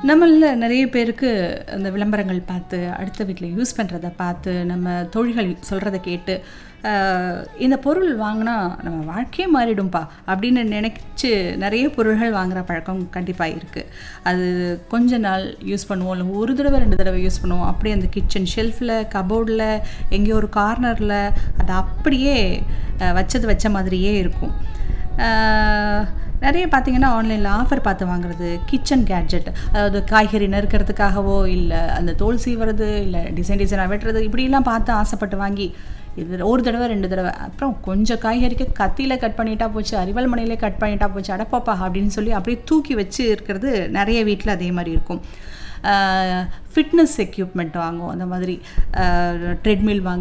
நம்மள நிறைய பேருக்கு அந்த விளம்பரங்கள் பார்த்து அடுத்த வீட்டில் யூஸ் பண்ணுறத பார்த்து நம்ம தோழிகள் சொல்கிறத கேட்டு ஆஹ், இந்த பொருள் வாங்கினா நம்ம வாழ்க்கையே மாறிடும்பா அப்படின்னு நினைச்சு நிறைய பொருள்கள் வாங்குற பழக்கம் கண்டிப்பாக இருக்குது அது கொஞ்ச நாள் யூஸ் பண்ணுவோம் இல்லை ஒரு தடவை ரெண்டு தடவை யூஸ் பண்ணுவோம் அப்படியே அந்த கிச்சன் ஷெல்ஃபில் கபோர்டில் எங்கேயோ ஒரு கார்னரில் அது அப்படியே ஆஹ், வச்சது வச்ச மாதிரியே இருக்கும் ஆஹ், நிறைய பார்த்தீங்கன்னா ஆன்லைனில் ஆஃபர் பார்த்து வாங்குறது கிச்சன் கேட்ஜெட் அதாவது காய்கறி நறுக்கிறதுக்காகவோ இல்லை அந்த தோல் சீவுறது இல்லை டிசைன் டிசைனாக வெட்டுறது இப்படிலாம் பார்த்து ஆசைப்பட்டு வாங்கி இது ஒரு தடவை ரெண்டு தடவை அப்புறம் கொஞ்சம் காய்கறிக்கு கத்தியில் கட் பண்ணிட்டா போச்சு அரிவாள் மனையிலே கட் பண்ணிட்டா போச்சு அடப்பாப்பா அப்படின்னு சொல்லி அப்படியே தூக்கி வச்சு இருக்கிறது நிறைய வீட்டில் அதே மாதிரி இருக்கும் ஃபிட்னஸ் எக்யூப்மெண்ட் வாங்குவோம் அந்த மாதிரி ட்ரெட்மில் வாங்கி